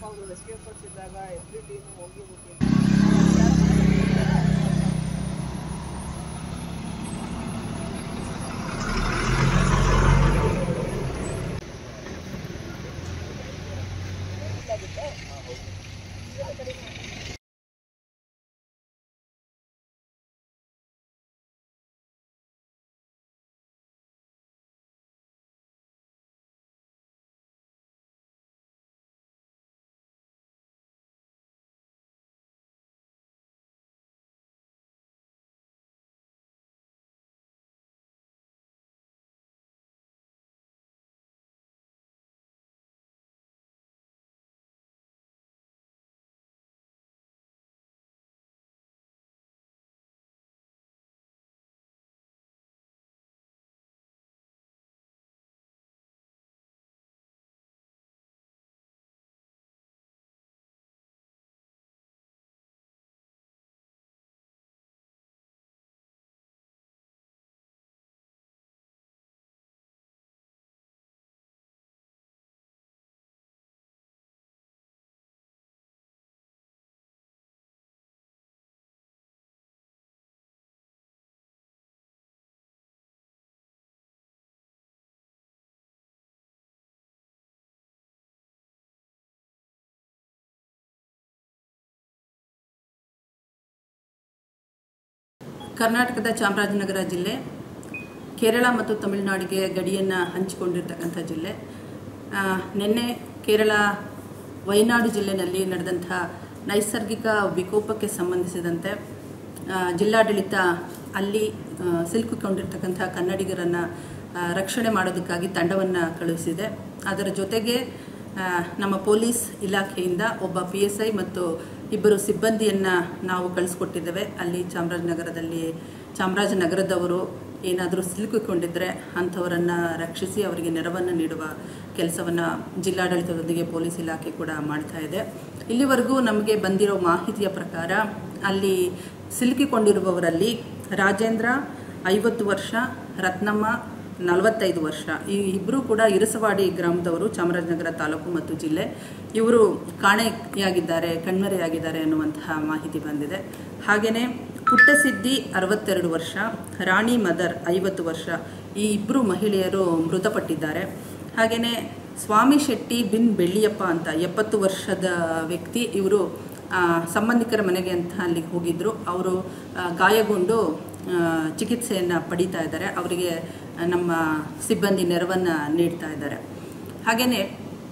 ಅವರು rescue force ಇದ್ದಾಗ S D team ಹೋಗಿ ಹೋಗಿ ಕರ್ನಾಟಕದ ಚಾಮರಾಜನಗರ ಜಿಲ್ಲೆ ಕೇರಳ ಮತ್ತು ತಮಿಳುನಾಡಿಗೆ ಗಡಿಯನ್ನು ಹಂಚಿಕೊಂಡಿರ್ತಕ್ಕಂಥ ಜಿಲ್ಲೆ ಆ, ನಿನ್ನೆ ಕೇರಳ ವಯನಾಡು ಜಿಲ್ಲೆಯಲ್ಲಿ ನಡೆದಂಥ ನೈಸರ್ಗಿಕ ವಿಕೋಪಕ್ಕೆ ಸಂಬಂಧಿಸಿದಂತೆ ಆ, ಜಿಲ್ಲಾಡಳಿತ ಅಲ್ಲಿ ಆ, ಸಿಲುಕಿಕೊಂಡಿರ್ತಕ್ಕಂಥ ಕನ್ನಡಿಗರನ್ನು ಆ, ರಕ್ಷಣೆ ಮಾಡೋದಕ್ಕಾಗಿ ತಂಡವನ್ನು ಕಳುಹಿಸಿದೆ ಅದರ ಜೊತೆಗೆ ಆ, ನಮ್ಮ ಪೊಲೀಸ್ ಇಲಾಖೆಯಿಂದ ಒಬ್ಬ ಪಿ ಎಸ್ ಐ ಮತ್ತು ಇಬ್ಬರು ಸಿಬ್ಬಂದಿಯನ್ನು ನಾವು ಕಳಿಸ್ಕೊಟ್ಟಿದ್ದೇವೆ ಅಲ್ಲಿ ಚಾಮರಾಜನಗರದಲ್ಲಿ ಚಾಮರಾಜನಗರದವರು ಏನಾದರೂ ಸಿಲುಕಿಕೊಂಡಿದ್ದರೆ ಅಂಥವರನ್ನು ರಕ್ಷಿಸಿ ಅವರಿಗೆ ನೆರವನ್ನು ನೀಡುವ ಕೆಲಸವನ್ನು ಜಿಲ್ಲಾಡಳಿತದೊಂದಿಗೆ ಪೊಲೀಸ್ ಇಲಾಖೆ ಕೂಡ ಮಾಡ್ತಾ ಇದೆ ಇಲ್ಲಿವರೆಗೂ ನಮಗೆ ಬಂದಿರೋ ಮಾಹಿತಿಯ ಪ್ರಕಾರ ಅಲ್ಲಿ ಸಿಲುಕಿಕೊಂಡಿರುವವರಲ್ಲಿ ರಾಜೇಂದ್ರ ಐವತ್ತು ವರ್ಷ ರತ್ನಮ್ಮ ನಲವತ್ತೈದು ವರ್ಷ ಈ ಇಬ್ಬರು ಕೂಡ ಇರಸವಾಡಿ ಗ್ರಾಮದವರು ಚಾಮರಾಜನಗರ ತಾಲೂಕು ಮತ್ತು ಜಿಲ್ಲೆ ಇವರು ಕಾಣೆಯಾಗಿದ್ದಾರೆ ಕಣ್ಮರೆಯಾಗಿದ್ದಾರೆ ಅನ್ನುವಂತಹ ಮಾಹಿತಿ ಬಂದಿದೆ ಹಾಗೆಯೇ ಪುಟ್ಟಸಿದ್ದಿ ಅರವತ್ತೆರಡು ವರ್ಷ ರಾಣಿ ಮದರ್ ಐವತ್ತು ವರ್ಷ ಈ ಇಬ್ಬರು ಮಹಿಳೆಯರು ಮೃತಪಟ್ಟಿದ್ದಾರೆ ಹಾಗೆಯೇ ಸ್ವಾಮಿ ಶೆಟ್ಟಿ ಬಿನ್ ಬೆಳ್ಳಿಯಪ್ಪ ಅಂತ ಎಪ್ಪತ್ತು ವರ್ಷದ ವ್ಯಕ್ತಿ ಇವರು ಆ, ಸಂಬಂಧಿಕರ ಮನೆಗೆ ಅಂತ ಅಲ್ಲಿಗೆ ಹೋಗಿದ್ದರು ಅವರು ಆ, ಗಾಯಗೊಂಡು ಆ, ಚಿಕಿತ್ಸೆಯನ್ನು ಪಡೀತಾ ಇದ್ದಾರೆ ಅವರಿಗೆ ಆ, ನಮ್ಮ ಸಿಬ್ಬಂದಿ ನೆರವನ್ನು ನೀಡ್ತಾ ಇದ್ದಾರೆ ಹಾಗೆಯೇ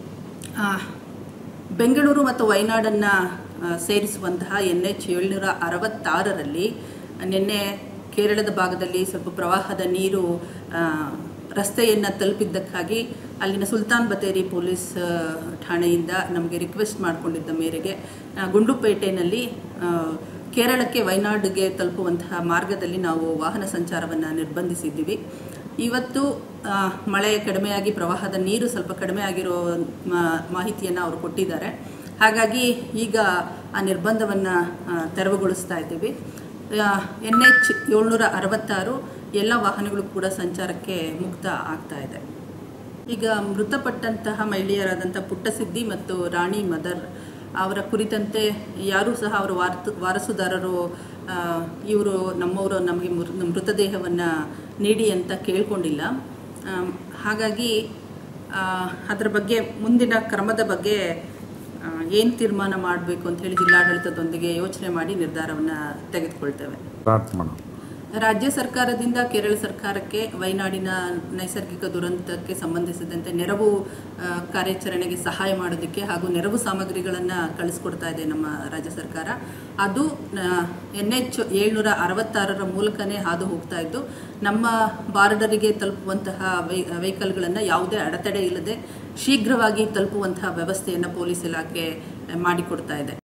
ಬೆಂಗಳೂರು ಮತ್ತು ವಯನಾಡನ್ನು ಸೇರಿಸುವಂತಹ ಎನ್ ಎಚ್ ಏಳ್ನೂರ ಅರವತ್ತಾರರಲ್ಲಿ ನಿನ್ನೆ ಕೇರಳದ ಭಾಗದಲ್ಲಿ ಸ್ವಲ್ಪ ಪ್ರವಾಹದ ನೀರು ಆ, ರಸ್ತೆಯನ್ನು ತಲುಪಿದ್ದಕ್ಕಾಗಿ ಅಲ್ಲಿನ ಸುಲ್ತಾನ್ ಬತೇರಿ ಪೊಲೀಸ್ ಆ, ಠಾಣೆಯಿಂದ ನಮಗೆ ರಿಕ್ವೆಸ್ಟ್ ಮಾಡಿಕೊಂಡಿದ್ದ ಮೇರೆಗೆ ಆ, ಗುಂಡ್ಲುಪೇಟೆನಲ್ಲಿ ಆ, ಕೇರಳಕ್ಕೆ ವಯನಾಡಿಗೆ ತಲುಪುವಂತಹ ಮಾರ್ಗದಲ್ಲಿ ನಾವು ವಾಹನ ಸಂಚಾರವನ್ನು ನಿರ್ಬಂಧಿಸಿದ್ದೀವಿ ಇವತ್ತು ಆ, ಮಳೆ ಕಡಿಮೆಯಾಗಿ ಪ್ರವಾಹದ ನೀರು ಸ್ವಲ್ಪ ಕಡಿಮೆ ಆಗಿರೋ ಮಾ- ಮಾಹಿತಿಯನ್ನು ಅವರು ಕೊಟ್ಟಿದ್ದಾರೆ ಹಾಗಾಗಿ ಈಗ ಆ ನಿರ್ಬಂಧವನ್ನು ತೆರವುಗೊಳಿಸ್ತಾ ಇದ್ದೀವಿ ಎನ್ ಎಚ್ ಏಳ್ನೂರ ಅರವತ್ತಾರು ಎಲ್ಲ ವಾಹನಗಳು ಕೂಡ ಸಂಚಾರಕ್ಕೆ ಮುಕ್ತ ಆಗ್ತಾ ಇದೆ ಈಗ ಮೃತಪಟ್ಟಂತಹ ಮಹಿಳೆಯರಾದಂಥ ಪುಟ್ಟಸಿದ್ದಿ ಮತ್ತು ರಾಣಿ ಮದರ್ ಅವರ ಕುರಿತಂತೆ ಯಾರೂ ಸಹ ಅವರ ವಾರ್ತ ವಾರಸುದಾರರು ಇವರು ನಮ್ಮವರು ನಮಗೆ ಮೃ- ಮೃತದೇಹವನ್ನು ನೀಡಿ ಅಂತ ಕೇಳ್ಕೊಂಡಿಲ್ಲ ಆಮ್, ಹಾಗಾಗಿ ಆ, ಅದರ ಬಗ್ಗೆ ಮುಂದಿನ ಕ್ರಮದ ಬಗ್ಗೆ ಏನು ತೀರ್ಮಾನ ಮಾಡಬೇಕು ಅಂತ ಹೇಳಿ ಜಿಲ್ಲಾಡಳಿತದೊಂದಿಗೆ ಯೋಚನೆ ಮಾಡಿ ನಿರ್ಧಾರವನ್ನು ತೆಗೆದುಕೊಳ್ತೇವೆ ಸ್ಟಾರ್ಟ್ ಮಾಡೋಣ ರಾಜ್ಯ ಸರ್ಕಾರದಿಂದ ಕೇರಳ ಸರ್ಕಾರಕ್ಕೆ ವಯನಾಡಿನ ನೈಸರ್ಗಿಕ ದುರಂತಕ್ಕೆ ಸಂಬಂಧಿಸಿದಂತೆ ನೆರವು ಆ, ಕಾರ್ಯಾಚರಣೆಗೆ ಸಹಾಯ ಮಾಡೋದಕ್ಕೆ ಹಾಗೂ ನೆರವು ಸಾಮಗ್ರಿಗಳನ್ನು ಕಳಿಸ್ಕೊಡ್ತಾ ಇದೆ ನಮ್ಮ ರಾಜ್ಯ ಸರ್ಕಾರ ಅದು ಎನ್ ಎಚ್ ಏಳ್ನೂರ ಅರವತ್ತಾರರ ಮೂಲಕನೇ ಹಾದು ಹೋಗ್ತಾ ಇದ್ದು ನಮ್ಮ ಬಾರ್ಡರಿಗೆ ತಲುಪುವಂತಹ ವೈ ವೆಹಿಕಲ್ಗಳನ್ನು ಯಾವುದೇ ಅಡೆತಡೆ ಇಲ್ಲದೆ ಶೀಘ್ರವಾಗಿ ತಲುಪುವಂತಹ ವ್ಯವಸ್ಥೆಯನ್ನು ಪೊಲೀಸ್ ಇಲಾಖೆ ಮಾಡಿಕೊಡ್ತಾ ಇದೆ